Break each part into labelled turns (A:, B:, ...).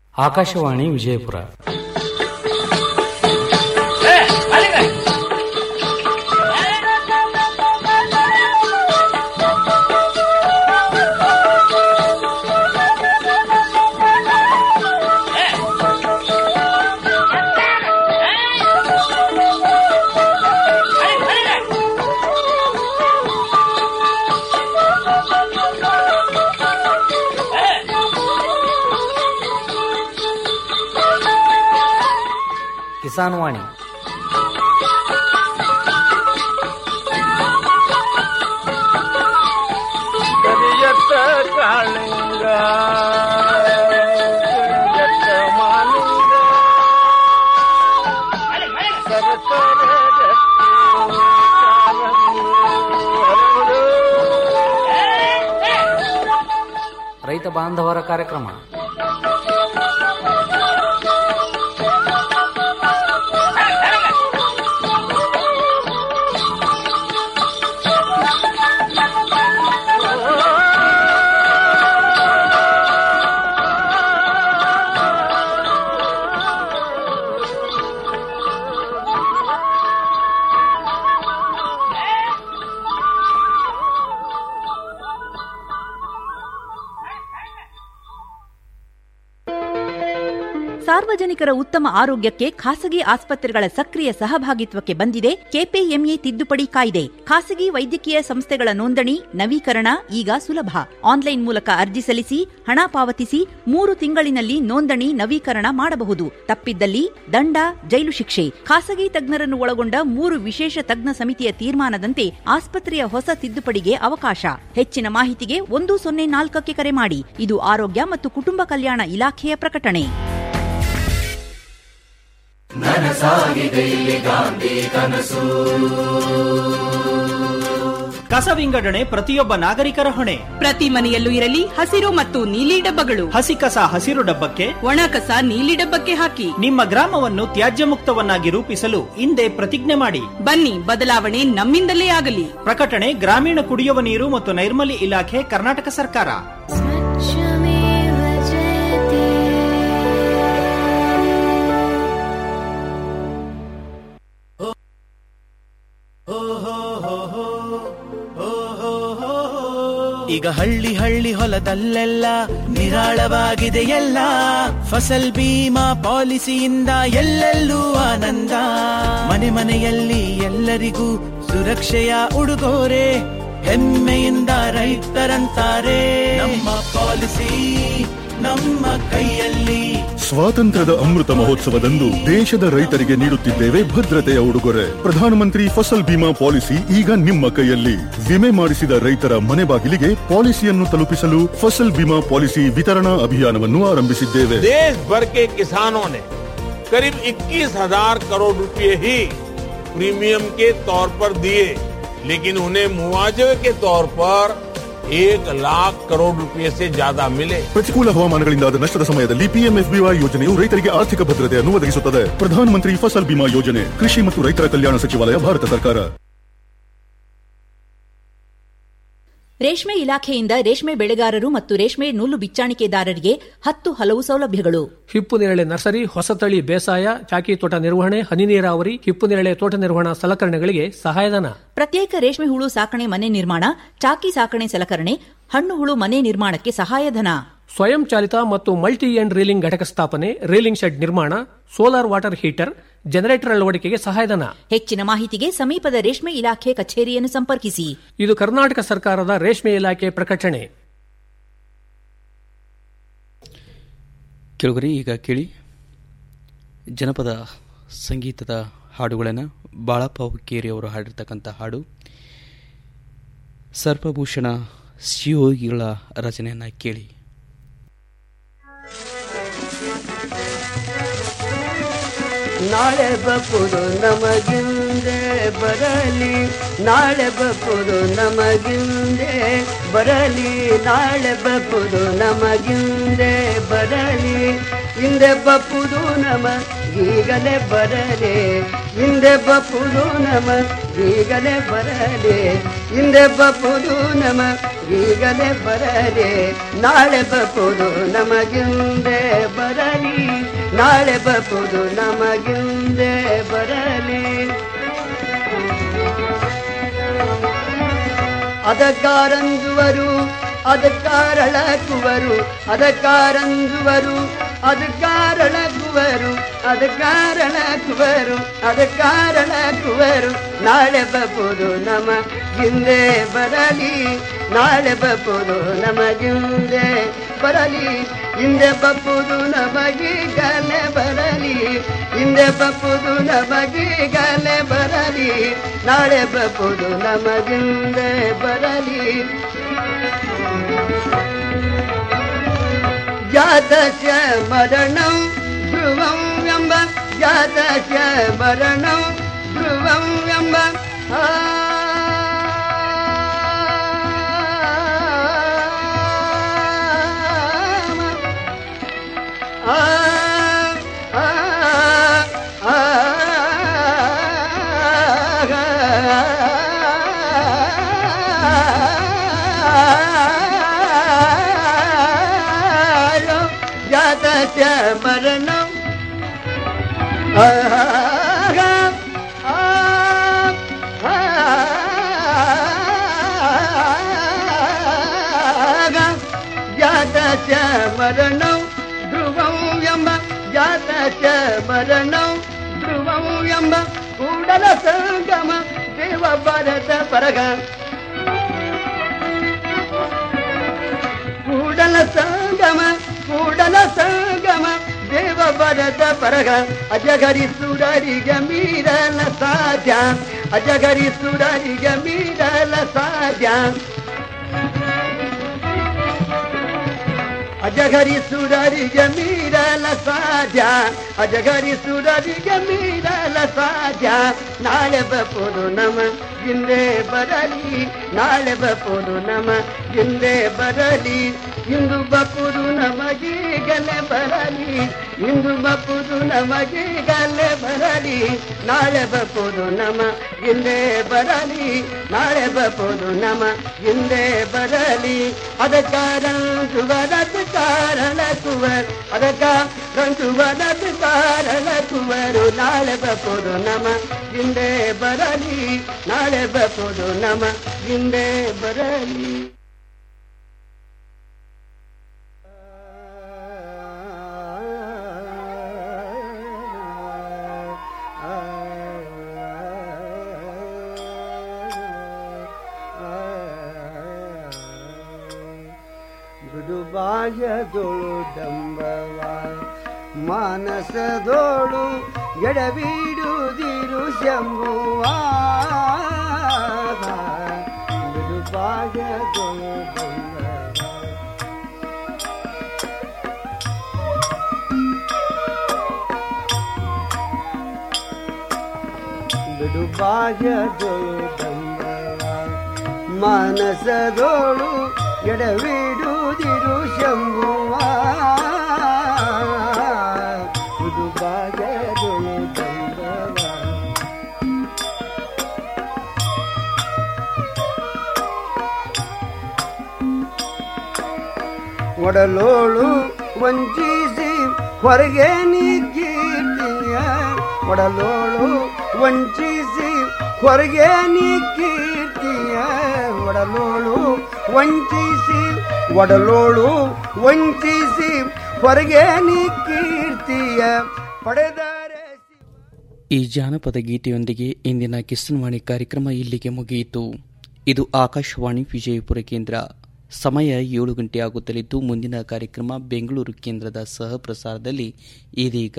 A: ಆಕಾಶವಾಣಿ ವಿಜಯಪುರ ಕಿಸಾನ್ ವಾಣಿ
B: ಕರಿಯತ್ತ ಕಾಳಿಂಗ ಕರಿಯತ್ತ ಮಾಲಿಂಗ ಸರಸರ ರತ್ನ ಕಾರಂಗಿ ಹರಡು.
A: ರೈತ ಬಾಂಧವರ ಕಾರ್ಯಕ್ರಮ
C: ಸಾರ್ವಜನಿಕರ ಉತ್ತಮ ಆರೋಗ್ಯಕ್ಕೆ ಖಾಸಗಿ ಆಸ್ಪತ್ರೆಗಳ ಸಕ್ರಿಯ ಸಹಭಾಗಿತ್ವಕ್ಕೆ ಬಂದಿದೆ ಕೆಪಿಎಂಇ ತಿದ್ದುಪಡಿ ಕಾಯ್ದೆ ಖಾಸಗಿ ವೈದ್ಯಕೀಯ ಸಂಸ್ಥೆಗಳ ನೋಂದಣಿ ನವೀಕರಣ ಈಗ ಸುಲಭ ಆನ್ಲೈನ್ ಮೂಲಕ ಅರ್ಜಿ ಸಲ್ಲಿಸಿ ಹಣ ಪಾವತಿಸಿ ಮೂರು ತಿಂಗಳಿನಲ್ಲಿ ನೋಂದಣಿ ನವೀಕರಣ ಮಾಡಬಹುದು ತಪ್ಪಿದ್ದಲ್ಲಿ ದಂಡ ಜೈಲು ಶಿಕ್ಷೆ ಖಾಸಗಿ ತಜ್ಞರನ್ನು ಒಳಗೊಂಡ ಮೂರು ವಿಶೇಷ ತಜ್ಞ ಸಮಿತಿಯ ತೀರ್ಮಾನದಂತೆ ಆಸ್ಪತ್ರೆಯ ಹೊಸ ತಿದ್ದುಪಡಿಗೆ ಅವಕಾಶ ಹೆಚ್ಚಿನ ಮಾಹಿತಿಗೆ ಒಂದು ಸೊನ್ನೆ ನಾಲ್ಕಕ್ಕೆ ಕರೆ ಮಾಡಿ ಇದು ಆರೋಗ್ಯ ಮತ್ತು ಕುಟುಂಬ ಕಲ್ಯಾಣ ಇಲಾಖೆಯ ಪ್ರಕಟಣೆ
D: ಕಸ ವಿಂಗಡಣೆ ಪ್ರತಿಯೊಬ್ಬ ನಾಗರಿಕರ ಹೊಣೆ
E: ಪ್ರತಿ ಮನೆಯಲ್ಲೂ ಇರಲಿ ಹಸಿರು ಮತ್ತು ನೀಲಿ ಡಬ್ಬಗಳು
D: ಹಸಿ ಕಸ ಹಸಿರು ಡಬ್ಬಕ್ಕೆ
E: ಒಣ ಕಸ ನೀಲಿ ಡಬ್ಬಕ್ಕೆ ಹಾಕಿ
D: ನಿಮ್ಮ ಗ್ರಾಮವನ್ನು ತ್ಯಾಜ್ಯ ಮುಕ್ತವನ್ನಾಗಿ ರೂಪಿಸಲು ಹಿಂದೆ ಪ್ರತಿಜ್ಞೆ ಮಾಡಿ
E: ಬನ್ನಿ ಬದಲಾವಣೆ ನಮ್ಮಿಂದಲೇ ಆಗಲಿ
D: ಪ್ರಕಟಣೆ ಗ್ರಾಮೀಣ ಕುಡಿಯುವ ನೀರು ಮತ್ತು ನೈರ್ಮಲ್ಯ ಇಲಾಖೆ ಕರ್ನಾಟಕ ಸರ್ಕಾರ
F: ಈಗ ಹಳ್ಳಿ ಹಳ್ಳಿ ಹೊಲದಲ್ಲೆಲ್ಲ ನಿರಾಳವಾಗಿದೆ ಎಲ್ಲ ಫಸಲ್ ಬೀಮಾ ಪಾಲಿಸಿಯಿಂದ ಎಲ್ಲೆಲ್ಲೂ ಆನಂದ ಮನೆ ಮನೆಯಲ್ಲಿ ಎಲ್ಲರಿಗೂ ಸುರಕ್ಷೆಯ ಉಡುಗೊರೆ ಹೆಮ್ಮೆಯಿಂದ ರೈತರಂತಾರೆ ನಮ್ಮ ಪಾಲಿಸಿ ನಮ್ಮ ಕೈಯಲ್ಲಿ
G: ಸ್ವಾತಂತ್ರ್ಯದ ಅಮೃತ ಮಹೋತ್ಸವದಂದು ದೇಶದ ರೈತರಿಗೆ ನೀಡುತ್ತಿದ್ದೇವೆ ಭದ್ರತೆಯ ಉಡುಗೊರೆ ಪ್ರಧಾನಮಂತ್ರಿ ಫಸಲ್ ಬಿಮಾ ಪಾಲಿಸಿ ಈಗ ನಿಮ್ಮ ಕೈಯಲ್ಲಿ ವಿಮೆ ಮಾಡಿಸಿದ ರೈತರ ಮನೆ ಬಾಗಿಲಿಗೆ ಪಾಲಿಸಿಯನ್ನು ತಲುಪಿಸಲು ಫಸಲ್ ಬಿಮಾ ಪಾಲಿಸಿ ವಿತರಣಾ ಅಭಿಯಾನವನ್ನು ಆರಂಭಿಸಿದ್ದೇವೆ
B: देश भर के किसानों ने करीब 21,000 करोड़ रुपए ही प्रीमियम के तौर पर दिए लेकिन उन्हें मुआवजे के तौर पर एक लाख करोड़ रुपए से ज्यादा मिले
G: ಪ್ರತಿಕೂಲ ಹವಾಮಾನಗಳಿಂದಾದ ನಷ್ಟದ ಸಮಯದಲ್ಲಿ ಪಿಎಂಎಫ್ಬಿವೈ ಯೋಜನೆಯು ರೈತರಿಗೆ ಆರ್ಥಿಕ ಭದ್ರತೆಯನ್ನು ಒದಗಿಸುತ್ತದೆ ಪ್ರಧಾನಮಂತ್ರಿ ಫಸಲ್ ಬಿಮಾ ಯೋಜನೆ ಕೃಷಿ ಮತ್ತು ರೈತರ ಕಲ್ಯಾಣ ಸಚಿವಾಲಯ ಭಾರತ ಸರ್ಕಾರ
C: ರೇಷ್ಮೆ ಇಲಾಖೆಯಿಂದ ರೇಷ್ಮೆ ಬೆಳೆಗಾರರು ಮತ್ತು ರೇಷ್ಮೆ ನೂಲು ಬಿಚ್ಚಾಣಿಕೆದಾರರಿಗೆ ಹತ್ತು ಹಲವು ಸೌಲಭ್ಯಗಳು
H: ಹಿಪ್ಪು ನೇರಳೆ ನರ್ಸರಿ ಹೊಸತಳಿ ಬೇಸಾಯ ಚಾಕಿ ತೋಟ ನಿರ್ವಹಣೆ ಹನಿ ನೀರಾವರಿ ಹಿಪ್ಪು ನೇರಳೆ ತೋಟ ನಿರ್ವಹಣಾ ಸಲಕರಣೆಗಳಿಗೆ ಸಹಾಯಧನ
C: ಪ್ರತ್ಯೇಕ ರೇಷ್ಮೆ ಹುಳು ಸಾಕಣೆ ಮನೆ ನಿರ್ಮಾಣ ಚಾಕಿ ಸಾಕಣೆ ಸಲಕರಣೆ ಹಣ್ಣು ಹುಳು ಮನೆ ನಿರ್ಮಾಣಕ್ಕೆ ಸಹಾಯಧನ
H: ಸ್ವಯಂ ಚಾಲಿತ ಮತ್ತು ಮಲ್ಟಿ ಎಂಡ್ ರೀಲಿಂಗ್ ಘಟಕ ಸ್ಥಾಪನೆ ರೀಲಿಂಗ್ ಶೆಡ್ ನಿರ್ಮಾಣ ಸೋಲಾರ್ ವಾಟರ್ ಹೀಟರ್ ಜನರೇಟರ್ ಅಳವಡಿಕೆಗೆ ಸಹಾಯಧನ
C: ಹೆಚ್ಚಿನ ಮಾಹಿತಿಗೆ ಸಮೀಪದ ರೇಷ್ಮೆ ಇಲಾಖೆ ಕಚೇರಿಯನ್ನು ಸಂಪರ್ಕಿಸಿ
H: ಇದು ಕರ್ನಾಟಕ ಸರ್ಕಾರದ ರೇಷ್ಮೆ ಇಲಾಖೆ ಪ್ರಕಟಣೆ
I: ಕೆಳಗರಿ ಈಗ ಕೇಳಿ ಜನಪದ ಸಂಗೀತದ ಹಾಡುಗಳನ್ನು ಬಾಳಪ್ಪ ಹುಕ್ಕೇರಿ ಅವರು ಹಾಡಿರ್ತಕ್ಕಂಥ ಹಾಡು ಸರ್ಪಭೂಷಣ ಶಿವಯೋಗಿಗಳ ರಚನೆಯನ್ನು ಕೇಳಿ
J: ನಾಳೆ ಬಪ್ಪುದು ನಮಗಿಂದೆ ಬರಲಿ ನಾಳೆ ಬಪ್ಪುದು ನಮಗಿಂದೆ ಬರಲಿ ನಾಳೆ ಬಪ್ಪುದು ನಮಗಿಂದೆ ಬರಲಿ ಹಿಂದೆ ಬಪ್ಪುದು ನಮ ಈಗಲೇ ಬರಲೆ ಹಿಂದೆ ಬಪ್ಪುದು ನಮ ಈಗಲೇ ಬರಲೆ ಹಿಂದೆ ಬಪ್ಪುದು ನಮ ಈಗಲೇ ಬರಲೆ ನಾಳೆ ಬಪ್ಪುದು ನಮಗಿಂದೆ ಬರಲಿ ನಾಳೆ ಬಪ್ಪುದು ನಮಗಿಂದೆ ಬರಲಿ ಅದಕ್ಕಾರಂಜುವರು ಅದಕ್ಕಾರಳಕುವರು ಅದಕ್ಕಾರಂಜುವರು ಅದಕ್ಕಾರಳಕುವರು ಅದಕ್ಕಾರಳಕುವರು ಅದಕ್ಕಾರಳಕುವರು ನಾಳೆ ಬಪ್ಪುದು ನಮ ಗಿಂದೆ ಬರಲಿ ನಾಳೆ ಬಪ್ಪುದು ನಮಗಿಂದೆ ಬರಲಿ ಹಿಂದೆ ಬಪ್ಪುದು ನಮಗೀಗಲೇ ಬರಲಿ ಹಿಂದೆ ಬಪ್ಪುದು ನಮಗೀಗಲೇ ಬರಲಿ ನಾಳೆ ಬಪ್ಪುದು ನಮಗಿಂದೆ ಬರಲಿ ಜಾತಸ್ಯ ಮರಣಂ ಧ್ರುವಂ ಎಂಬ ಜಾತಸ್ಯ ಮರಣಂ ಧ್ರುವಂ ಎಂಬ ಆ ಆ ಆ ಆ ಜಾತಸ್ಯ ಮರಣಂ ಜಾತಸ್ಯ ಮರಣಂ ಧ್ರುವಂ ಎಂಬ ಜಾತಸ್ಯ ಮರಣಂ ಧ್ರುವಂ ಎಂಬ ಕೂಡಲ ಸಂಗಮ ದೇವ ಭರತ ಪರಗ ಕೂಡಲ ಸಂಗಮ ಕೂಡಲ ಸಂಗಮ ದೇವ ಭರತ ಪರಗ ಅಜಗರಿ ಸುರರಿಗೆ ಮೀರಲ ಸಾಧ್ಯ ಅಜಗರಿ ಸುರರಿಗೆ ಮೀರಲ ಸಾಧ್ಯ ಅಜಗರಿ ಸುರರಿಗೆ ಮೀರಲ ಸಾಧ್ಯ ಅಜಗರಿ ಸುರರಿಗೆ ಮೀರಲ ಸಾಧ್ಯ ನಾಳೆ ಬಪ್ಪುದು ನಮ ಹಿಂದೆ ಬರಲಿ ನಾಳೆ ಬಪ್ಪುದು ನಮ ಹಿಂದೆ ಬರಲಿ ಇಂದು ಬಪ್ಪುದು ನಮಗೀಗಲೇ ಬರಲಿ ಇಂದು ಬಪ್ಪುದು ನಮಗೀಗಲೇ ಬರಲಿ ನಾಳೆ ಬಪ್ಪುದು ನಮ ಹಿಂದೆ ಬರಲಿ ನಾಳೆ ಬಪ್ಪುದು ನಮ ಹಿಂದೆ ಬರಲಿ ಅದಕ್ಕಾರ ಸುವರತ್ ಕಾರಣ ಕುವರ್ ಅದಕ್ಕ ರಂಜುವರತ್ ಕಾರಣ ಕುವರು ನಾಳೆ ಬಪ್ಪುದು ನಮ ಹಿಂದೆ ಬರಲಿ ನಾಳೆ ಬಪ್ಪುದು ನಮ ಹಿಂದೆ ಬರಲಿ ಗುಡುಬಾಯದೊಳು ಡಂಬವ ಮಾನಸದೋಳು ಎಡಬಿಡುದಿರು ಶಂಭುವ ಗುಡುಬಾಯದೊಳು ಡಂಬವ ಬಿಡುಬಾಯದೊಳು ಡಂಬವ ಮಾನಸದೋಳು ಎಡವಿಡುವುದಿರು ಶಂಭುವ ಬಿಡುಬಾಯದೊಳು ಡಂಬವ ಒಡಲೋಳು ವಂಚಿಸಿ ಹೊರಗೆ ನೀ ಕೀರ್ತಿಯ ಒಡಲೋಳು ವಂಚಿಸಿ ಹೊರಗೆ ನೀ ಕೀರ್ತಿಯ ಒಡಲೋಳು ವಂಚಿಸಿ ಒಡಲೋಳು ವಂಚಿಸಿ ಹೊರಗೆ ನೀ ಕೀರ್ತಿಯ ಪಡೆದರೆ
I: ಈ ಜಾನಪದ ಗೀತೆಯೊಂದಿಗೆ ಇಂದಿನ ಕಿಸನ್ವಾಣಿ ಕಾರ್ಯಕ್ರಮ ಇಲ್ಲಿಗೆ ಮುಗಿಯಿತು ಇದು ಆಕಾಶವಾಣಿ ವಿಜಯಪುರ ಕೇಂದ್ರ ಸಮಯ ಏಳು ಗಂಟೆ ಆಗುತ್ತಲಿದ್ದು ಮುಂದಿನ ಕಾರ್ಯಕ್ರಮ ಬೆಂಗಳೂರು ಕೇಂದ್ರದ ಸಹ ಪ್ರಸಾರದಲ್ಲಿ ಇದೀಗ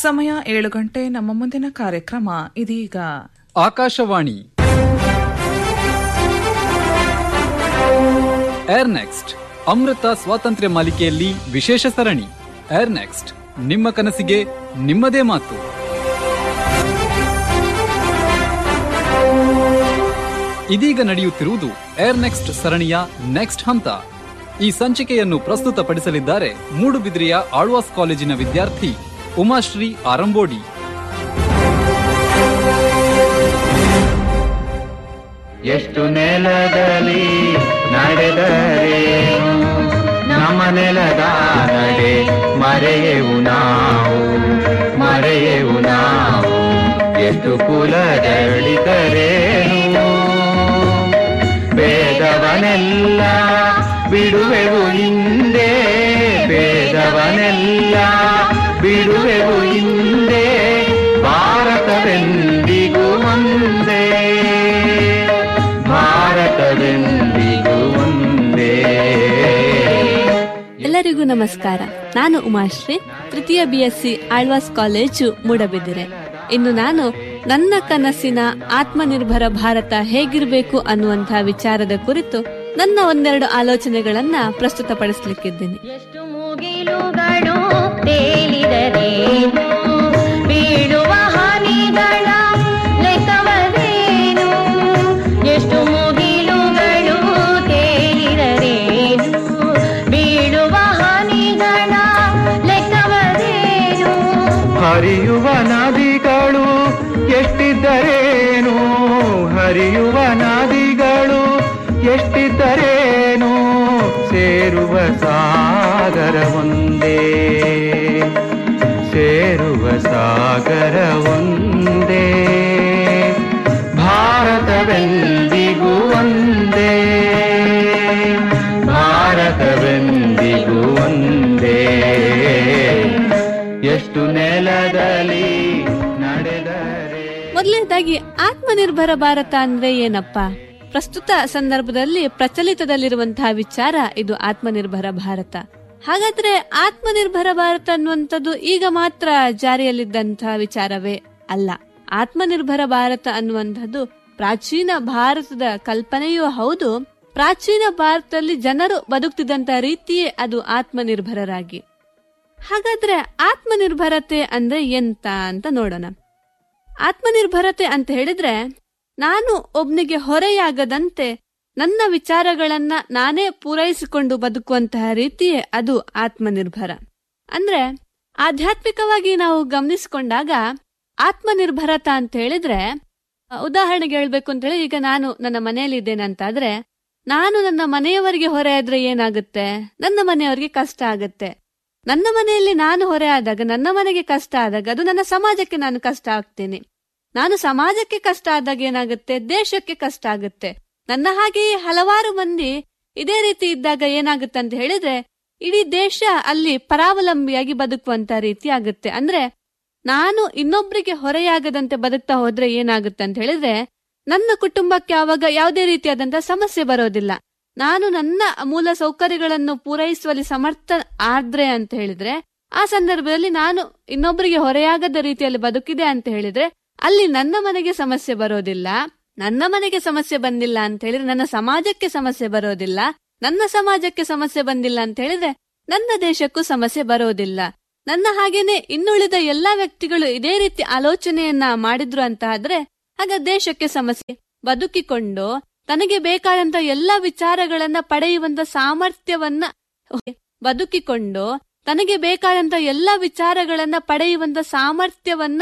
K: ಸಮಯ ಏಳು ಗಂಟೆ ನಮ್ಮ ಮುಂದಿನ ಕಾರ್ಯಕ್ರಮ ಇದೀಗ
L: ಆಕಾಶವಾಣಿ ಏರ್ ನೆಕ್ಸ್ಟ್ ಅಮೃತ ಸ್ವಾತಂತ್ರ್ಯ ಮಾಲಿಕೆಯಲ್ಲಿ ವಿಶೇಷ ಸರಣಿ ಏರ್ ನೆಕ್ಸ್ಟ್ ನಿಮ್ಮ ಕನಸಿಗೆ ನಿಮ್ಮದೇ ಮಾತು ಇದೀಗ ನಡೆಯುತ್ತಿರುವುದು ಏರ್ ನೆಕ್ಸ್ಟ್ ಸರಣಿಯ ನೆಕ್ಸ್ಟ್ ಹಂತ ಈ ಸಂಚಿಕೆಯನ್ನು ಪ್ರಸ್ತುತಪಡಿಸಲಿದ್ದಾರೆ ಮೂಡುಬಿದ್ರಿಯ ಆಳ್ವಾಸ್ ಕಾಲೇಜಿನ ವಿದ್ಯಾರ್ಥಿ ಉಮಾಶ್ರೀ ಆರಂಬೋಡಿ
M: ಎಷ್ಟು ನೆಲದಲ್ಲಿ ನಡೆದರೇನು ನಮ್ಮ ನೆಲದ ನಡೆ ಮರೆಯೆವು ನಾವು ಮರೆಯೆವು ನಾವು ಎಷ್ಟು ಕುಲದಳಿದರೇನು ಭೇದವನೆಲ್ಲ ಬಿಡುವೆವು ಹಿಂದೆ ಭೇದವನೆಲ್ಲ ಬಿಡುವೆವು ಹಿಂದೆ ಭಾರತವೆಂದಿಗೂ ಒಂದೇ ಭಾರತವೆಂದಿಗೂ ಒಂದೇ
N: ಎಲ್ಲರಿಗೂ ನಮಸ್ಕಾರ ನಾನು ಉಮಾಶ್ರೀ ತೃತೀಯ ಬಿಎಸ್ಸಿ ಆಳ್ವಾಸ್ ಕಾಲೇಜು ಮೂಡಬಿದಿರೆ ಇನ್ನು ನಾನು ನನ್ನ ಕನಸಿನ ಆತ್ಮನಿರ್ಭರ ಭಾರತ ಹೇಗಿರಬೇಕು ಅನ್ನುವಂತಹ ವಿಚಾರದ ಕುರಿತು ನನ್ನ ಒಂದೆರಡು ಆಲೋಚನೆಗಳನ್ನ ಪ್ರಸ್ತುತಪಡಿಸಲಿಕ್ಕಿದ್ದೀನಿ
O: ಮುಗಿಲುಗಳು ತೇಲಿದರೇನು ಬೀಳುವ ಹಾನಿಗಳ ಲೆಕ್ಕವದೇನು ಎಷ್ಟು ಮುಗಿಲುಗಳು ತೇಲಿದರೇನು ಬೀಳುವ ಹಾನಿಗಳ ಲೆಕ್ಕವದೇನು
M: ಹರಿಯುವ ನದಿಗಳು ಎಷ್ಟಿದ್ದರೇನು ಹರಿಯುವ ನದಿಗಳು ಎಷ್ಟಿದ್ದರೇನು ಸೇರುವ ಸಾಗರ ಒಂದೇ ಸೇರುವ ಸಾಗರ ಒಂದೇ ಭಾರತವೆಂದಿಗೂ ಒಂದೇ ಭಾರತವೆಂದಿಗೂ ಒಂದೇ ಎಷ್ಟು ನೆಲದಲ್ಲಿ ನಡೆದರೆ
N: ಮೊದಲನೇದಾಗಿ ಆತ್ಮನಿರ್ಭರ ಭಾರತ ಅಂದ್ರೆ ಏನಪ್ಪ ಪ್ರಸ್ತುತ ಸಂದರ್ಭದಲ್ಲಿ ಪ್ರಚಲಿತದಲ್ಲಿರುವಂತಹ ವಿಚಾರ ಇದು ಆತ್ಮನಿರ್ಭರ ಭಾರತ ಹಾಗಾದ್ರೆ ಆತ್ಮನಿರ್ಭರ ಭಾರತ ಅನ್ನುವಂಥದ್ದು ಈಗ ಮಾತ್ರ ಜಾರಿಯಲ್ಲಿದ್ದಂತಹ ವಿಚಾರವೇ ಅಲ್ಲ ಆತ್ಮನಿರ್ಭರ ಭಾರತ ಅನ್ನುವಂಥದ್ದು ಪ್ರಾಚೀನ ಭಾರತದ ಕಲ್ಪನೆಯೂ ಹೌದು ಪ್ರಾಚೀನ ಭಾರತದಲ್ಲಿ ಜನರು ಬದುಕ್ತಿದ್ದಂತ ರೀತಿಯೇ ಅದು ಆತ್ಮನಿರ್ಭರರಾಗಿ ಹಾಗಾದ್ರೆ ಆತ್ಮನಿರ್ಭರತೆ ಅಂದ್ರೆ ಎಂತ ಅಂತ ನೋಡೋಣ ಆತ್ಮನಿರ್ಭರತೆ ಅಂತ ಹೇಳಿದ್ರೆ ನಾನು ಒಬ್ನಿಗೆ ಹೊರೆಯಾಗದಂತೆ ನನ್ನ ವಿಚಾರಗಳನ್ನ ನಾನೇ ಪೂರೈಸಿಕೊಂಡು ಬದುಕುವಂತಹ ರೀತಿಯೇ ಅದು ಆತ್ಮನಿರ್ಭರ ಅಂದ್ರೆ ಆಧ್ಯಾತ್ಮಿಕವಾಗಿ ನಾವು ಗಮನಿಸಿಕೊಂಡಾಗ ಆತ್ಮನಿರ್ಭರತ ಅಂತ ಹೇಳಿದ್ರೆ ಅ, ಉದಾಹರಣೆಗೆ ಹೇಳ್ಬೇಕು ಅಂತ ಹೇಳಿ ಈಗ ನಾನು ನನ್ನ ಮನೆಯಲ್ಲಿ ಇದ್ದೇನೆ ಅಂತಾದ್ರೆ ನಾನು ನನ್ನ ಮನೆಯವರಿಗೆ ಹೊರೆ ಆದ್ರೆ ಏನಾಗುತ್ತೆ ನನ್ನ ಮನೆಯವರಿಗೆ ಕಷ್ಟ ಆಗುತ್ತೆ ನನ್ನ ಮನೆಯಲ್ಲಿ ನಾನು ಹೊರೆ ಆದಾಗ ನನ್ನ ಮನೆಗೆ ಕಷ್ಟ ಆದಾಗ ಅದು ನನ್ನ ಸಮಾಜಕ್ಕೆ ನಾನು ಕಷ್ಟ ಆಗ್ತೀನಿ ನಾನು ಸಮಾಜಕ್ಕೆ ಕಷ್ಟ ಆದಾಗ ಏನಾಗುತ್ತೆ ದೇಶಕ್ಕೆ ಕಷ್ಟ ಆಗುತ್ತೆ ನನ್ನ ಹಾಗೆಯೇ ಹಲವಾರು ಮಂದಿ ಇದೇ ರೀತಿ ಇದ್ದಾಗ ಏನಾಗುತ್ತೆ ಅಂತ ಹೇಳಿದ್ರೆ ಇಡೀ ದೇಶ ಅಲ್ಲಿ ಪರಾವಲಂಬಿಯಾಗಿ ಬದುಕುವಂತ ರೀತಿ ಆಗುತ್ತೆ ಅಂದ್ರೆ ನಾನು ಇನ್ನೊಬ್ರಿಗೆ ಹೊರೆಯಾಗದಂತೆ ಬದುಕ್ತಾ ಹೋದ್ರೆ ಏನಾಗುತ್ತೆ ಅಂತ ಹೇಳಿದ್ರೆ ನನ್ನ ಕುಟುಂಬಕ್ಕೆ ಆವಾಗ ಯಾವುದೇ ರೀತಿಯಾದಂತಹ ಸಮಸ್ಯೆ ಬರೋದಿಲ್ಲ ನಾನು ನನ್ನ ಮೂಲ ಸೌಕರ್ಯಗಳನ್ನು ಪೂರೈಸುವಲ್ಲಿ ಸಮರ್ಥ ಆದ್ರೆ ಅಂತ ಹೇಳಿದ್ರೆ ಆ ಸಂದರ್ಭದಲ್ಲಿ ನಾನು ಇನ್ನೊಬ್ಬರಿಗೆ ಹೊರೆಯಾಗದ ರೀತಿಯಲ್ಲಿ ಬದುಕಿದೆ ಅಂತ ಹೇಳಿದ್ರೆ ಅಲ್ಲಿ ನನ್ನ ಮನೆಗೆ ಸಮಸ್ಯೆ ಬರೋದಿಲ್ಲ ನನ್ನ ಮನೆಗೆ ಸಮಸ್ಯೆ ಬಂದಿಲ್ಲ ಅಂತ ಹೇಳಿದ್ರೆ ನನ್ನ ಸಮಾಜಕ್ಕೆ ಸಮಸ್ಯೆ ಬರೋದಿಲ್ಲ ನನ್ನ ಸಮಾಜಕ್ಕೆ ಸಮಸ್ಯೆ ಬಂದಿಲ್ಲ ಅಂತ ಹೇಳಿದ್ರೆ ನನ್ನ ದೇಶಕ್ಕೂ ಸಮಸ್ಯೆ ಬರೋದಿಲ್ಲ ನನ್ನ ಹಾಗೇನೆ ಇನ್ನುಳಿದ ಎಲ್ಲಾ ವ್ಯಕ್ತಿಗಳು ಇದೇ ರೀತಿ ಆಲೋಚನೆಯನ್ನ ಮಾಡಿದ್ರು ಅಂತ ಆದ್ರೆ ಆಗ ದೇಶಕ್ಕೆ ಸಮಸ್ಯೆ ಬದುಕಿಕೊಂಡು ತನಗೆ ಬೇಕಾದಂತ ಎಲ್ಲಾ ವಿಚಾರಗಳನ್ನ ಪಡೆಯುವಂತ ಸಾಮರ್ಥ್ಯವನ್ನ ಬದುಕಿಕೊಂಡು ತನಗೆ ಬೇಕಾದಂತ ಎಲ್ಲಾ ವಿಚಾರಗಳನ್ನ ಪಡೆಯುವಂತ ಸಾಮರ್ಥ್ಯವನ್ನ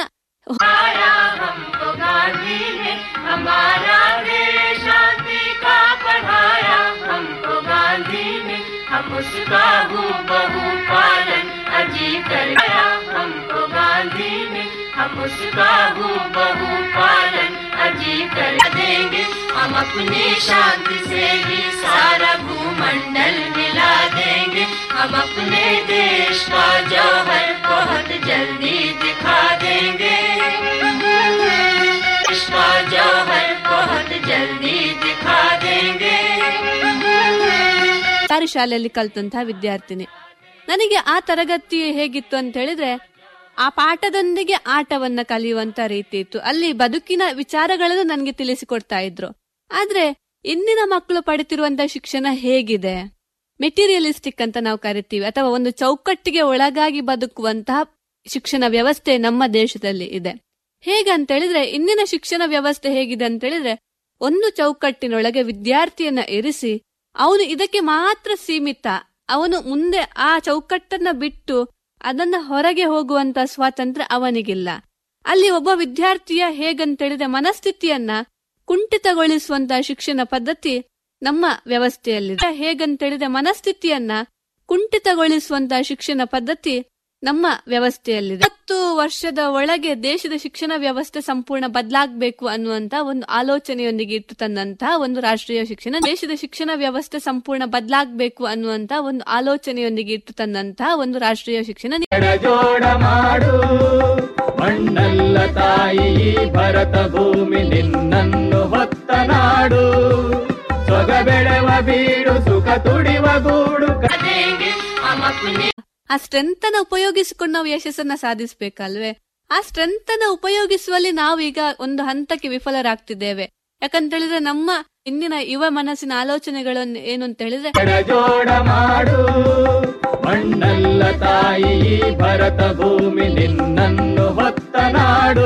O: हमको गांधी ने हमारा देश शांति का पढ़ाया हमको गांधी ने हम उसका हूँ बहु पालन अजी कराया हमको गांधी ने हम उसका हूँ बहु पालन अजी कर देंगे हम अपनी शांति से ही सारा भूमंडल मिला देंगे हम अपने देश का जौहर बहुत जल्दी दिखा देंगे देश का जौहर बहुत जल्दी दिखा देंगे
N: ಸರ್ಕಾರಿ ಶಾಲೆಯಲ್ಲಿ ಕಲ್ತಂತಹ ವಿದ್ಯಾರ್ಥಿನಿ ನನಗೆ ಆ ತರಗತಿ ಹೇಗಿತ್ತು ಅಂತ ಹೇಳಿದ್ರೆ ಆ ಪಾಠದೊಂದಿಗೆ ಆಟವನ್ನ ಕಲಿಯುವಂತ ರೀತಿ ಇತ್ತು ಅಲ್ಲಿ ಬದುಕಿನ ವಿಚಾರಗಳನ್ನು ನನಗೆ ತಿಳಿಸಿಕೊಡ್ತಾ ಇದ್ರು ಆದ್ರೆ ಇಂದಿನ ಮಕ್ಕಳು ಪಡಿತಿರುವಂತ ಶಿಕ್ಷಣ ಹೇಗಿದೆ ಮೆಟೀರಿಯಲಿಸ್ಟಿಕ್ ಅಂತ ನಾವು ಕರಿತೀವಿ ಅಥವಾ ಒಂದು ಚೌಕಟ್ಟಿಗೆ ಒಳಗಾಗಿ ಬದುಕುವಂತಹ ಶಿಕ್ಷಣ ವ್ಯವಸ್ಥೆ ನಮ್ಮ ದೇಶದಲ್ಲಿ ಇದೆ ಹೇಗಂತ ಹೇಳಿದ್ರೆ ಇಂದಿನ ಶಿಕ್ಷಣ ವ್ಯವಸ್ಥೆ ಹೇಗಿದೆ ಅಂತ ಹೇಳಿದ್ರೆ ಒಂದು ಚೌಕಟ್ಟಿನೊಳಗೆ ವಿದ್ಯಾರ್ಥಿಯನ್ನ ಇರಿಸಿ ಅವನು ಇದಕ್ಕೆ ಮಾತ್ರ ಸೀಮಿತ ಅವನು ಮುಂದೆ ಆ ಚೌಕಟ್ಟನ್ನ ಬಿಟ್ಟು ಅದನ್ನ ಹೊರಗೆ ಹೋಗುವಂತ ಸ್ವಾತಂತ್ರ್ಯ ಅವನಿಗಿಲ್ಲ ಅಲ್ಲಿ ಒಬ್ಬ ವಿದ್ಯಾರ್ಥಿಯ ಹೇಗಂತ ಹೇಳಿದ್ರೆ ಮನಸ್ಥಿತಿಯನ್ನ ಕುಂಠಿತಗೊಳಿಸುವಂತ ಶಿಕ್ಷಣ ಪದ್ಧತಿ ನಮ್ಮ ವ್ಯವಸ್ಥೆಯಲ್ಲಿದೆ ಹೇಗಂತ ಹೇಳಿದ್ರೆ ಮನಸ್ಥಿತಿಯನ್ನ ಕುಂಠಿತಗೊಳಿಸುವಂತ ಶಿಕ್ಷಣ ಪದ್ಧತಿ ನಮ್ಮ ವ್ಯವಸ್ಥೆಯಲ್ಲಿದೆ ಹತ್ತು ವರ್ಷದ ಒಳಗೆ ದೇಶದ ಶಿಕ್ಷಣ ವ್ಯವಸ್ಥೆ ಸಂಪೂರ್ಣ ಬದಲಾಗಬೇಕು ಅನ್ನುವಂತ ಒಂದು ಆಲೋಚನೆಯೊಂದಿಗೆ ಇಟ್ಟು ತಂದಂತಹ ಒಂದು ರಾಷ್ಟ್ರೀಯ ಶಿಕ್ಷಣ ದೇಶದ ಶಿಕ್ಷಣ ವ್ಯವಸ್ಥೆ ಸಂಪೂರ್ಣ ಬದಲಾಗಬೇಕು ಅನ್ನುವಂತ ಒಂದು ಆಲೋಚನೆಯೊಂದಿಗೆ ಇಟ್ಟು ತಂದಂತಹ ಒಂದು ರಾಷ್ಟ್ರೀಯ ಶಿಕ್ಷಣ
M: ಜೋಡ ಮಾಡು ಮಣ್ಣಲ್ಲ ತಾಯಿ ಈ ಭರತ ಭೂಮಿ ನಿನ್ನನ್ನು ಹೊತ್ತ ನಾಡು ಸೊಗ ಬೆಳೆವ ಬೀಡು ಸುಖ ತುಡಿವ ಗೂಡು
N: ಆ ಸ್ಟ್ರೆಂತ್ ಅನ್ನ ಉಪಯೋಗಿಸಿಕೊಂಡು ನಾವು ಯಶಸ್ಸನ್ನ ಸಾಧಿಸಬೇಕಲ್ವೇ ಆ ಸ್ಟ್ರೆಂತ್ ಅನ್ನ ಉಪಯೋಗಿಸುವಲ್ಲಿ ನಾವು ಈಗ ಒಂದು ಹಂತಕ್ಕೆ ವಿಫಲರಾಗ್ತಿದ್ದೇವೆ ಯಾಕಂತ ಹೇಳಿದ್ರೆ ನಮ್ಮ ಇಂದಿನ ಯುವ ಮನಸ್ಸಿನ ಆಲೋಚನೆಗಳು ಏನು ಅಂತ ಹೇಳಿದ್ರೆ
M: ಜೋಡ ಮಾಡು ಮಣ್ಣಲ್ಲ ತಾಯಿ ಈ ಭರತ ಭೂಮಿ ನಿನ್ನನ್ನು ಹೊತ್ತ ನಾಡು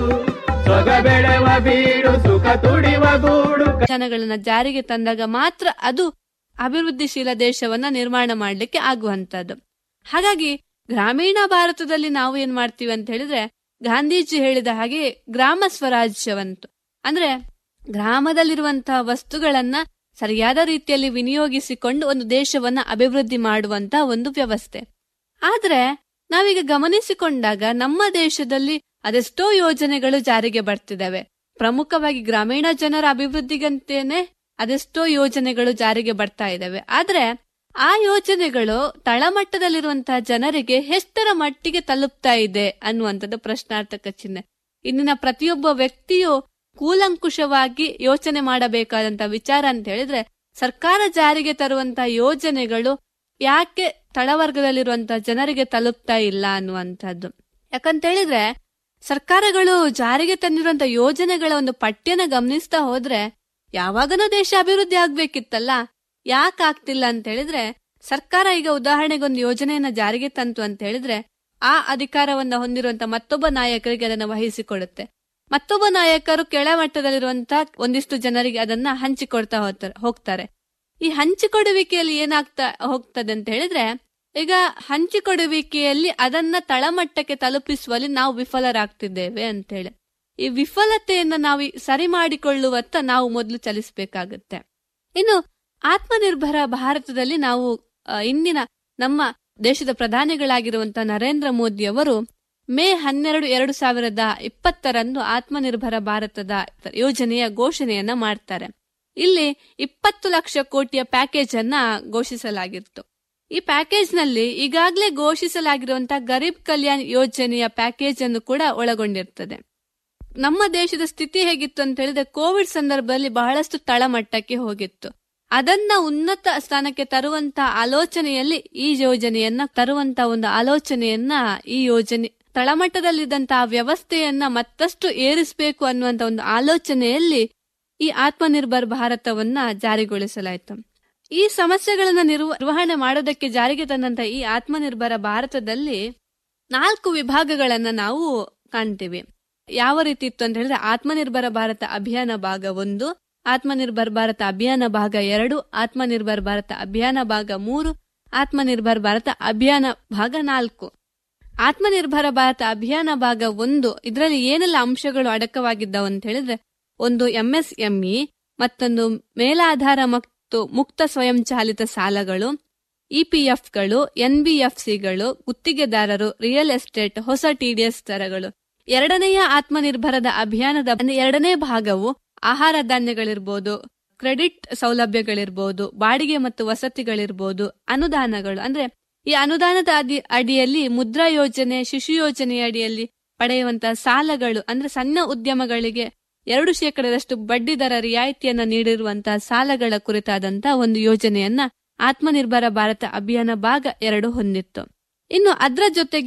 M: ಸೊಗ ಬೆಳೆವ ಬೀಡು ಸುಖ ತುಡಿವ ಗೂಡು
N: ಜನಗಳನ್ನ ಜಾರಿಗೆ ತಂದಾಗ ಮಾತ್ರ ಅದು ಅಭಿವೃದ್ಧಿಶೀಲ ದೇಶವನ್ನ ನಿರ್ಮಾಣ ಮಾಡಲಿಕ್ಕೆ ಆಗುವಂತದ್ದು ಹಾಗಾಗಿ ಗ್ರಾಮೀಣ ಭಾರತದಲ್ಲಿ ನಾವು ಏನ್ ಮಾಡ್ತೀವಿ ಅಂತ ಹೇಳಿದ್ರೆ ಗಾಂಧೀಜಿ ಹೇಳಿದ ಹಾಗೆ ಗ್ರಾಮ ಸ್ವರಾಜ್ಯವಂತು ಅಂದ್ರೆ ಗ್ರಾಮದಲ್ಲಿರುವಂತಹ ವಸ್ತುಗಳನ್ನ ಸರಿಯಾದ ರೀತಿಯಲ್ಲಿ ವಿನಿಯೋಗಿಸಿಕೊಂಡು ಒಂದು ದೇಶವನ್ನ ಅಭಿವೃದ್ಧಿ ಮಾಡುವಂತ ಒಂದು ವ್ಯವಸ್ಥೆ ಆದ್ರೆ ನಾವೀಗ ಗಮನಿಸಿಕೊಂಡಾಗ ನಮ್ಮ ದೇಶದಲ್ಲಿ ಅದೆಷ್ಟೋ ಯೋಜನೆಗಳು ಜಾರಿಗೆ ಬರ್ತಿದ್ದಾವೆ ಪ್ರಮುಖವಾಗಿ ಗ್ರಾಮೀಣ ಜನರ ಅಭಿವೃದ್ಧಿಗಂತೇನೆ ಅದೆಷ್ಟೋ ಯೋಜನೆಗಳು ಜಾರಿಗೆ ಬರ್ತಾ ಇದ್ದಾವೆ ಆದ್ರೆ ಆ ಯೋಜನೆಗಳು ತಳಮಟ್ಟದಲ್ಲಿರುವಂತಹ ಜನರಿಗೆ ಎಷ್ಟರ ಮಟ್ಟಿಗೆ ತಲುಪ್ತಾ ಇದೆ ಅನ್ನುವಂಥದ್ದು ಪ್ರಶ್ನಾರ್ಥಕ ಚಿಹ್ನೆ ಇಂದಿನ ಪ್ರತಿಯೊಬ್ಬ ವ್ಯಕ್ತಿಯು ಕೂಲಂಕುಷವಾಗಿ ಯೋಚನೆ ಮಾಡಬೇಕಾದಂತ ವಿಚಾರ ಅಂತ ಹೇಳಿದ್ರೆ ಸರ್ಕಾರ ಜಾರಿಗೆ ತರುವಂತಹ ಯೋಜನೆಗಳು ಯಾಕೆ ತಳವರ್ಗದಲ್ಲಿರುವಂತಹ ಜನರಿಗೆ ತಲುಪ್ತಾ ಇಲ್ಲ ಅನ್ನುವಂಥದ್ದು ಯಾಕಂತ ಹೇಳಿದ್ರೆ ಸರ್ಕಾರಗಳು ಜಾರಿಗೆ ತಂದಿರುವಂತ ಯೋಜನೆಗಳ ಒಂದು ಪಠ್ಯನ ಗಮನಿಸ್ತಾ ಹೋದ್ರೆ ಯಾವಾಗನೂ ದೇಶ ಅಭಿವೃದ್ಧಿ ಆಗ್ಬೇಕಿತ್ತಲ್ಲ ಯಾಕೆ ಆಗ್ತಿಲ್ಲ ಅಂತ ಹೇಳಿದ್ರೆ ಸರ್ಕಾರ ಈಗ ಉದಾಹರಣೆಗೊಂದು ಯೋಜನೆಯನ್ನ ಜಾರಿಗೆ ತಂತು ಅಂತ ಹೇಳಿದ್ರೆ ಆ ಅಧಿಕಾರವನ್ನ ಹೊಂದಿರುವಂತ ಮತ್ತೊಬ್ಬ ನಾಯಕರಿಗೆ ಅದನ್ನ ವಹಿಸಿಕೊಡುತ್ತೆ ಮತ್ತೊಬ್ಬ ನಾಯಕರು ಕೆಳಮಟ್ಟದಲ್ಲಿರುವಂತ ಒಂದಿಷ್ಟು ಜನರಿಗೆ ಅದನ್ನ ಹಂಚಿಕೊಡ್ತಾ ಹೋಗ್ತಾರೆ ಹೋಗ್ತಾರೆ ಈ ಹಂಚಿಕೊಡುವಿಕೆಯಲ್ಲಿ ಏನಾಗ್ತಾ ಹೋಗ್ತದೆ ಅಂತ ಹೇಳಿದ್ರೆ ಈಗ ಹಂಚಿಕೊಡುವಿಕೆಯಲ್ಲಿ ಅದನ್ನ ತಳಮಟ್ಟಕ್ಕೆ ತಲುಪಿಸುವಲ್ಲಿ ನಾವು ವಿಫಲರಾಗ್ತಿದ್ದೇವೆ ಅಂತ ಹೇಳಿ ಈ ವಿಫಲತೆಯನ್ನ ನಾವು ಈ ಸರಿ ಮಾಡಿಕೊಳ್ಳುವತ್ತ ನಾವು ಮೊದಲು ಚಲಿಸಬೇಕಾಗುತ್ತೆ ಇನ್ನು ಆತ್ಮನಿರ್ಭರ ಭಾರತದಲ್ಲಿ ನಾವು ಆ, ಇಂದಿನ ನಮ್ಮ ದೇಶದ ಪ್ರಧಾನಿಗಳಾಗಿರುವಂತಹ ನರೇಂದ್ರ ಮೋದಿ ಅವರು ಮೇ ಹನ್ನೆರಡು ಎರಡು ಸಾವಿರದ ಇಪ್ಪತ್ತರಂದು ಆತ್ಮನಿರ್ಭರ ಭಾರತದ ಯೋಜನೆಯ ಘೋಷಣೆಯನ್ನ ಮಾಡ್ತಾರೆ ಇಲ್ಲಿ ಇಪ್ಪತ್ತು ಲಕ್ಷ ಕೋಟಿಯ ಪ್ಯಾಕೇಜ್ ಅನ್ನ ಘೋಷಿಸಲಾಗಿತ್ತು ಈ ಪ್ಯಾಕೇಜ್ ನಲ್ಲಿ ಈಗಾಗಲೇ ಘೋಷಿಸಲಾಗಿರುವಂತಹ ಗರೀಬ್ ಕಲ್ಯಾಣ್ ಯೋಜನೆಯ ಪ್ಯಾಕೇಜ್ ಅನ್ನು ಕೂಡ ಒಳಗೊಂಡಿರ್ತದೆ ನಮ್ಮ ದೇಶದ ಸ್ಥಿತಿ ಹೇಗಿತ್ತು ಅಂತ ಹೇಳಿದ್ರೆ ಕೋವಿಡ್ ಸಂದರ್ಭದಲ್ಲಿ ಬಹಳಷ್ಟು ತಳಮಟ್ಟಕ್ಕೆ ಹೋಗಿತ್ತು ಅದನ್ನ ಉನ್ನತ ಸ್ಥಾನಕ್ಕೆ ತರುವಂತ ಆಲೋಚನೆಯಲ್ಲಿ ಈ ಯೋಜನೆಯನ್ನ ತರುವಂತ ಒಂದು ಆಲೋಚನೆಯನ್ನ ಈ ಯೋಜನೆ ತಳಮಟ್ಟದಲ್ಲಿದ್ದಂತಹ ವ್ಯವಸ್ಥೆಯನ್ನ ಮತ್ತಷ್ಟು ಏರಿಸಬೇಕು ಅನ್ನುವಂತ ಒಂದು ಆಲೋಚನೆಯಲ್ಲಿ ಈ ಆತ್ಮನಿರ್ಭರ್ ಭಾರತವನ್ನ ಜಾರಿಗೊಳಿಸಲಾಯಿತು ಈ ಸಮಸ್ಯೆಗಳನ್ನ ನಿರ್ವ- ನಿರ್ವಹಣೆ ಮಾಡೋದಕ್ಕೆ ಜಾರಿಗೆ ತಂದಂತ ಈ ಆತ್ಮನಿರ್ಭರ ಭಾರತದಲ್ಲಿ ನಾಲ್ಕು ವಿಭಾಗಗಳನ್ನ ನಾವು ಕಾಣ್ತೀವಿ ಯಾವ ರೀತಿ ಇತ್ತು ಅಂತ ಹೇಳಿದ್ರೆ ಆತ್ಮನಿರ್ಭರ ಭಾರತ ಅಭಿಯಾನ ಭಾಗ ಒಂದು ಆತ್ಮನಿರ್ಭರ್ ಭಾರತ ಅಭಿಯಾನ ಭಾಗ ಎರಡು ಆತ್ಮನಿರ್ಭರ್ ಭಾರತ ಅಭಿಯಾನ ಭಾಗ ಮೂರು ಆತ್ಮನಿರ್ಭರ್ ಭಾರತ ಅಭಿಯಾನ ಭಾಗ ನಾಲ್ಕು ಆತ್ಮನಿರ್ಭರ ಭಾರತ ಅಭಿಯಾನ ಭಾಗ ಒಂದು ಇದರಲ್ಲಿ ಏನೆಲ್ಲ ಅಂಶಗಳು ಅಡಕವಾಗಿದ್ದಾವೆ ಅಂತ ಹೇಳಿದ್ರೆ ಒಂದು ಎಂಎಸ್ಎಂಇ ಮತ್ತೊಂದು ಮೇಲಾಧಾರ ಮತ್ತು ಮುಕ್ತ ಸ್ವಯಂಚಾಲಿತ ಸಾಲಗಳು ಇಪಿಎಫ್ಗಳು ಎನ್ಬಿಎಫ್ಸಿಗಳು ಗುತ್ತಿಗೆದಾರರು ರಿಯಲ್ ಎಸ್ಟೇಟ್ ಹೊಸ ಟಿಡಿಎಸ್ ದರಗಳು ಎರಡನೆಯ ಆತ್ಮನಿರ್ಭರದ ಅಭಿಯಾನದ ಅಂದ್ರೆ ಎರಡನೇ ಭಾಗವು ಆಹಾರ ಧಾನ್ಯಗಳಿರ್ಬೋದು ಕ್ರೆಡಿಟ್ ಸೌಲಭ್ಯಗಳಿರ್ಬೋದು ಬಾಡಿಗೆ ಮತ್ತು ವಸತಿಗಳಿರ್ಬೋದು ಅನುದಾನಗಳು ಅಂದ್ರೆ ಈ ಅನುದಾನದ ಅಡಿ ಅಡಿಯಲ್ಲಿ ಮುದ್ರಾ ಯೋಜನೆ ಶಿಶು ಯೋಜನೆಯ ಅಡಿಯಲ್ಲಿ ಪಡೆಯುವಂತಹ ಸಾಲಗಳು ಅಂದ್ರೆ ಸಣ್ಣ ಉದ್ಯಮಗಳಿಗೆ ಎರಡು ಶೇಕಡದಷ್ಟು ಬಡ್ಡಿ ದರ ರಿಯಾಯಿತಿಯನ್ನ ನೀಡಿರುವಂತಹ ಸಾಲಗಳ ಕುರಿತಾದಂತಹ ಒಂದು ಯೋಜನೆಯನ್ನ ಆತ್ಮನಿರ್ಭರ ಭಾರತ ಅಭಿಯಾನ ಭಾಗ ಎರಡು ಹೊಂದಿತ್ತು ಇನ್ನು ಅದರ ಜೊತೆಗೆ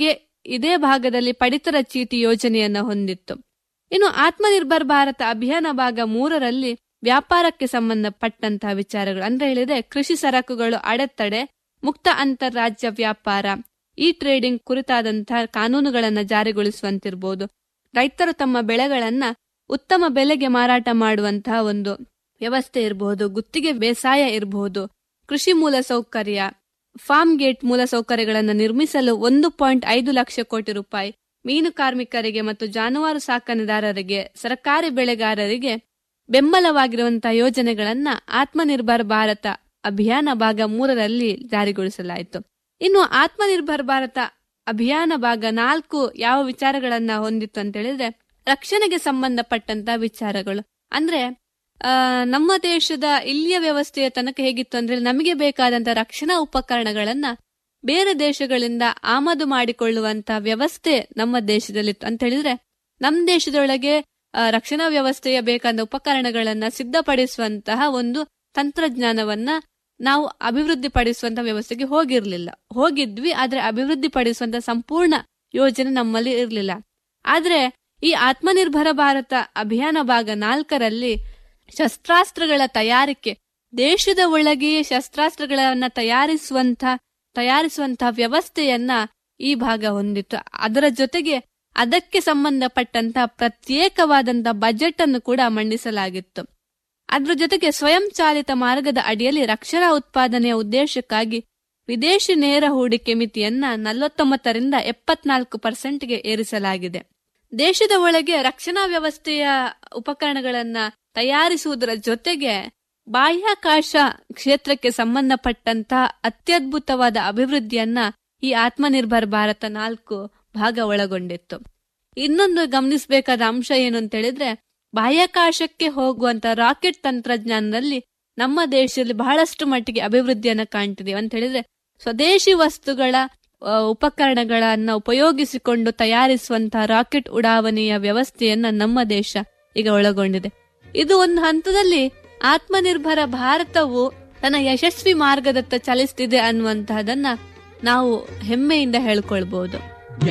N: ಇದೇ ಭಾಗದಲ್ಲಿ ಪಡಿತರ ಚೀಟಿ ಯೋಜನೆಯನ್ನ ಹೊಂದಿತ್ತು ಇನ್ನು ಆತ್ಮನಿರ್ಭರ್ ಭಾರತ ಅಭಿಯಾನ ಭಾಗ ಮೂರರಲ್ಲಿ ವ್ಯಾಪಾರಕ್ಕೆ ಸಂಬಂಧಪಟ್ಟಂತಹ ವಿಚಾರಗಳು ಅಂದ್ರೆ ಹೇಳಿದ್ರೆ ಕೃಷಿ ಸರಕುಗಳು ಅಡೆತಡೆ ಮುಕ್ತ ಅಂತಾರಾಜ್ಯ ವ್ಯಾಪಾರ ಇ ಟ್ರೇಡಿಂಗ್ ಕುರಿತಾದಂತಹ ಕಾನೂನುಗಳನ್ನ ಜಾರಿಗೊಳಿಸುವಂತಿರ್ಬೋದು ರೈತರು ತಮ್ಮ ಬೆಳೆಗಳನ್ನ ಉತ್ತಮ ಬೆಲೆಗೆ ಮಾರಾಟ ಮಾಡುವಂತಹ ಒಂದು ವ್ಯವಸ್ಥೆ ಇರಬಹುದು ಗುತ್ತಿಗೆ ಬೇಸಾಯ ಇರಬಹುದು ಕೃಷಿ ಮೂಲ ಸೌಕರ್ಯ ಫಾರ್ಮ್ ಗೇಟ್ ಮೂಲ ಸೌಕರ್ಯಗಳನ್ನು ನಿರ್ಮಿಸಲು ಒಂದು ಪಾಯಿಂಟ್ ಐದು ಲಕ್ಷ ಕೋಟಿ ರೂಪಾಯಿ ಮೀನು ಕಾರ್ಮಿಕರಿಗೆ ಮತ್ತು ಜಾನುವಾರು ಸಾಕಣೆದಾರರಿಗೆ ಸರ್ಕಾರಿ ಬೆಳೆಗಾರರಿಗೆ ಬೆಂಬಲವಾಗಿರುವಂತಹ ಯೋಜನೆಗಳನ್ನ ಆತ್ಮನಿರ್ಭರ್ ಭಾರತ ಅಭಿಯಾನ ಭಾಗ ಮೂರರಲ್ಲಿ ಜಾರಿಗೊಳಿಸಲಾಯಿತು ಇನ್ನು ಆತ್ಮನಿರ್ಭರ್ ಭಾರತ ಅಭಿಯಾನ ಭಾಗ ನಾಲ್ಕು ಯಾವ ವಿಚಾರಗಳನ್ನ ಹೊಂದಿತ್ತು ಅಂತ ಹೇಳಿದ್ರೆ ರಕ್ಷಣೆಗೆ ಸಂಬಂಧಪಟ್ಟಂತ ವಿಚಾರಗಳು ಅಂದ್ರೆ ಆ, ನಮ್ಮ ದೇಶದ ಇಲ್ಲಿಯ ವ್ಯವಸ್ಥೆಯ ತನಕ ಹೇಗಿತ್ತು ಅಂದ್ರೆ ನಮಗೆ ಬೇಕಾದಂತ ರಕ್ಷಣಾ ಉಪಕರಣಗಳನ್ನ ಬೇರೆ ದೇಶಗಳಿಂದ ಆಮದು ಮಾಡಿಕೊಳ್ಳುವಂತ ವ್ಯವಸ್ಥೆ ನಮ್ಮ ದೇಶದಲ್ಲಿತ್ತು ಅಂತ ಹೇಳಿದ್ರೆ ನಮ್ಮ ದೇಶದೊಳಗೆ ಆ, ರಕ್ಷಣಾ ವ್ಯವಸ್ಥೆಯ ಬೇಕಾದ ಉಪಕರಣಗಳನ್ನ ಸಿದ್ಧಪಡಿಸುವಂತಹ ಒಂದು ತಂತ್ರಜ್ಞಾನವನ್ನ ನಾವು ಅಭಿವೃದ್ಧಿ ಪಡಿಸುವಂತ ವ್ಯವಸ್ಥೆಗೆ ಹೋಗಿರ್ಲಿಲ್ಲ ಹೋಗಿದ್ವಿ ಆದ್ರೆ ಅಭಿವೃದ್ಧಿ ಪಡಿಸುವಂತ ಸಂಪೂರ್ಣ ಯೋಜನೆ ನಮ್ಮಲ್ಲಿ ಇರಲಿಲ್ಲ ಆದ್ರೆ ಈ ಆತ್ಮನಿರ್ಭರ ಭಾರತ ಅಭಿಯಾನ ಭಾಗ ನಾಲ್ಕರಲ್ಲಿ ಶಸ್ತ್ರಾಸ್ತ್ರಗಳ ತಯಾರಿಕೆ ದೇಶದ ಒಳಗೆಯೇ ಶಸ್ತ್ರಾಸ್ತ್ರಗಳನ್ನ ತಯಾರಿಸುವಂತ ತಯಾರಿಸುವಂತ ವ್ಯವಸ್ಥೆಯನ್ನ ಈ ಭಾಗ ಹೊಂದಿತ್ತು ಅದರ ಜೊತೆಗೆ ಅದಕ್ಕೆ ಸಂಬಂಧಪಟ್ಟಂತ ಪ್ರತ್ಯೇಕವಾದಂತ ಬಜೆಟ್ ಅನ್ನು ಕೂಡ ಮಂಡಿಸಲಾಗಿತ್ತು ಅದರ ಜೊತೆಗೆ ಸ್ವಯಂ ಚಾಲಿತ ಮಾರ್ಗದ ಅಡಿಯಲ್ಲಿ ರಕ್ಷಣಾ ಉತ್ಪಾದನೆಯ ಉದ್ದೇಶಕ್ಕಾಗಿ ವಿದೇಶಿ ನೇರ ಹೂಡಿಕೆ ಮಿತಿಯನ್ನ ನಲವತ್ತೊಂಬತ್ತರಿಂದ ಎಪ್ಪತ್ನಾಲ್ಕು ಪರ್ಸೆಂಟ್ಗೆ ಏರಿಸಲಾಗಿದೆ ದೇಶದ ಒಳಗೆ ರಕ್ಷಣಾ ವ್ಯವಸ್ಥೆಯ ಉಪಕರಣಗಳನ್ನ ತಯಾರಿಸುವುದರ ಜೊತೆಗೆ ಬಾಹ್ಯಾಕಾಶ ಕ್ಷೇತ್ರಕ್ಕೆ ಸಂಬಂಧಪಟ್ಟಂತ ಅತ್ಯದ್ಭುತವಾದ ಅಭಿವೃದ್ಧಿಯನ್ನ ಈ ಆತ್ಮನಿರ್ಭರ್ ಭಾರತ ನಾಲ್ಕು ಭಾಗ ಒಳಗೊಂಡಿತ್ತು ಇನ್ನೊಂದು ಗಮನಿಸಬೇಕಾದ ಅಂಶ ಏನು ಅಂತ ಹೇಳಿದ್ರೆ ಬಾಹ್ಯಾಕಾಶಕ್ಕೆ ಹೋಗುವಂತ ರಾಕೆಟ್ ತಂತ್ರಜ್ಞಾನದಲ್ಲಿ ನಮ್ಮ ದೇಶದಲ್ಲಿ ಬಹಳಷ್ಟು ಮಟ್ಟಿಗೆ ಅಭಿವೃದ್ಧಿಯನ್ನ ಕಾಣ್ತಿದೀವಿ ಅಂತ ಹೇಳಿದ್ರೆ ಸ್ವದೇಶಿ ವಸ್ತುಗಳ ಆ, ಉಪಕರಣಗಳನ್ನ ಉಪಯೋಗಿಸಿಕೊಂಡು ತಯಾರಿಸುವಂತಹ ರಾಕೆಟ್ ಉಡಾವಣೆಯ ವ್ಯವಸ್ಥೆಯನ್ನ ನಮ್ಮ ದೇಶ ಈಗ ಒಳಗೊಂಡಿದೆ ಇದು ಒಂದು ಹಂತದಲ್ಲಿ ಆತ್ಮನಿರ್ಭರ ಭಾರತವು ತನ್ನ ಯಶಸ್ವಿ ಮಾರ್ಗದತ್ತ ಚಲಿಸ್ತಿದೆ ಅನ್ನುವಂತಹದನ್ನ ನಾವು ಹೆಮ್ಮೆಯಿಂದ ಹೇಳ್ಕೊಳ್ಬಹುದು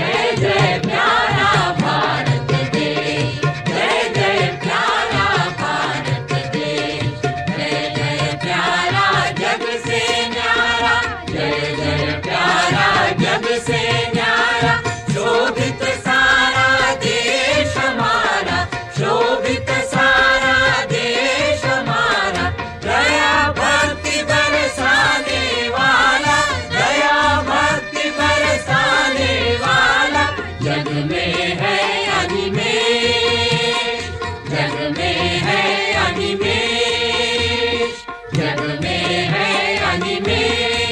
O: जग से न्यारा जय जय प्यारा जग से न्यारा शोभित सारा देश हमारा शोभित सारा देश हमारा दया भक्ति बरसाने वाला दया भक्ति बरसाने वाला जग में है अनिमेष जग में है अनिमेष जग में है अनिमेष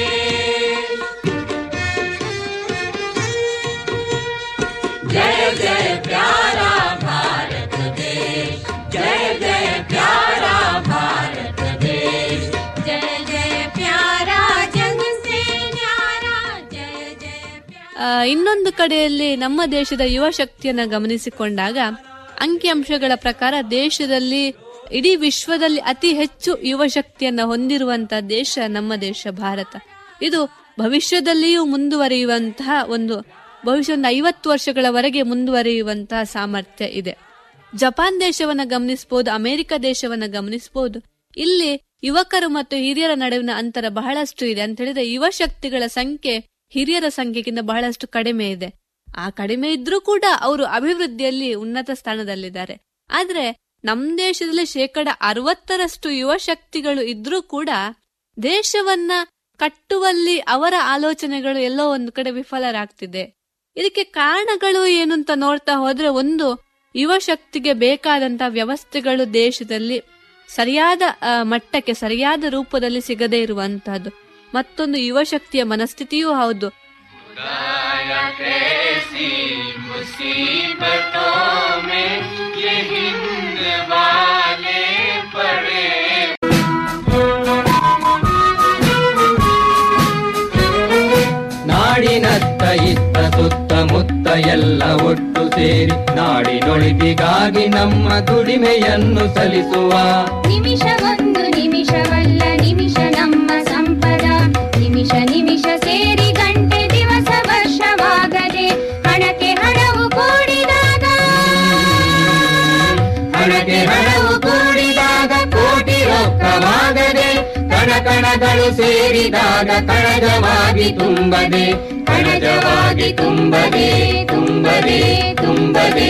O: जय जय प्यारा भारत देश जय जय प्यारा भारत देश जय जय प्यारा जग से न्यारा जय जय
N: ಆ, ಇನ್ನೊಂದು ಕಡೆಯಲ್ಲಿ ನಮ್ಮ ದೇಶದ ಯುವ ಶಕ್ತಿಯನ್ನ ಗಮನಿಸಿಕೊಂಡಾಗ ಅಂಕಿಅಂಶಗಳ ಪ್ರಕಾರ ದೇಶದಲ್ಲಿ ಇಡೀ ವಿಶ್ವದಲ್ಲಿ ಅತಿ ಹೆಚ್ಚು ಯುವ ಶಕ್ತಿಯನ್ನ ಹೊಂದಿರುವಂತ ದೇಶ ನಮ್ಮ ದೇಶ ಭಾರತ ಇದು ಭವಿಷ್ಯದಲ್ಲಿಯೂ ಮುಂದುವರಿಯುವಂತಹ ಒಂದು ಭವಿಷ್ಯ ಒಂದು ಐವತ್ತು ವರ್ಷಗಳವರೆಗೆ ಮುಂದುವರಿಯುವಂತಹ ಸಾಮರ್ಥ್ಯ ಇದೆ ಜಪಾನ್ ದೇಶವನ್ನ ಗಮನಿಸಬಹುದು ಅಮೆರಿಕ ದೇಶವನ್ನ ಗಮನಿಸಬಹುದು ಇಲ್ಲಿ ಯುವಕರು ಮತ್ತು ಹಿರಿಯರ ನಡುವಿನ ಅಂತರ ಬಹಳಷ್ಟು ಇದೆ ಅಂತ ಹೇಳಿದ್ರೆ ಯುವ ಶಕ್ತಿಗಳ ಸಂಖ್ಯೆ ಹಿರಿಯರ ಸಂಖ್ಯೆಗಿಂತ ಬಹಳಷ್ಟು ಕಡಿಮೆ ಇದೆ ಆ ಕಡಿಮೆ ಇದ್ರೂ ಕೂಡ ಅವರು ಅಭಿವೃದ್ಧಿಯಲ್ಲಿ ಉನ್ನತ ಸ್ಥಾನದಲ್ಲಿದ್ದಾರೆ ಆದ್ರೆ ನಮ್ ದೇಶದಲ್ಲಿ ಶೇಕಡ ಅರವತ್ತರಷ್ಟು ಯುವ ಶಕ್ತಿಗಳು ಇದ್ರೂ ಕೂಡ ದೇಶವನ್ನ ಕಟ್ಟುವಲ್ಲಿ ಅವರ ಆಲೋಚನೆಗಳು ಎಲ್ಲೋ ಒಂದು ಕಡೆ ವಿಫಲರಾಗ್ತಿದೆ ಇದಕ್ಕೆ ಕಾರಣಗಳು ಏನು ಅಂತ ನೋಡ್ತಾ ಹೋದ್ರೆ ಒಂದು ಯುವ ಶಕ್ತಿಗೆ ಬೇಕಾದಂತ ವ್ಯವಸ್ಥೆಗಳು ದೇಶದಲ್ಲಿ ಸರಿಯಾದ ಆ, ಮಟ್ಟಕ್ಕೆ ಸರಿಯಾದ ರೂಪದಲ್ಲಿ ಸಿಗದೇ ಇರುವಂತಹದ್ದು ಮತ್ತೊಂದು ಯುವ ಶಕ್ತಿಯ ಮನಸ್ಥಿತಿಯೂ ಹೌದು
O: खुदाया कैसी मुसीबतों में ये हिंद वाले पड़े
M: ನಾಡಿನತ್ತ ಇತ್ತ ಸುತ್ತಮುತ್ತ ಎಲ್ಲ ಒಟ್ಟು ಸೇರಿ ನಾಡಿನೊಳಿತಿಗಾಗಿ ನಮ್ಮ ದುಡಿಮೆಯನ್ನು ಸಲ್ಲಿಸುವ
P: ನಿಮಿಷವೊಂದು ನಿಮಿಷವಲ್ಲ ನಿಮಿಷ ನಮ್ಮ ಸಂಪದ ನಿಮಿಷ ನಿಮಿಷ ಸೇರಿ ಗಂಟೆ ದಿವಸ ವರ್ಷವಾಗದೆ ಹಣ
M: ಆಗದೆ ಕಣ ಕಣಗಳು ಸೇರಿದಾಗ ಕಣಜವಾಗಿ ತುಂಬದೆ ಕಣಜವಾಗಿ ತುಂಬದೆ ತುಂಬದೆ ತುಂಬದೆ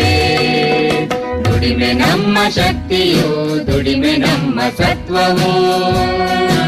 M: ದುಡಿಮೆ ನಮ್ಮ ಶಕ್ತಿಯು ದುಡಿಮೆ ನಮ್ಮ ಸತ್ವವು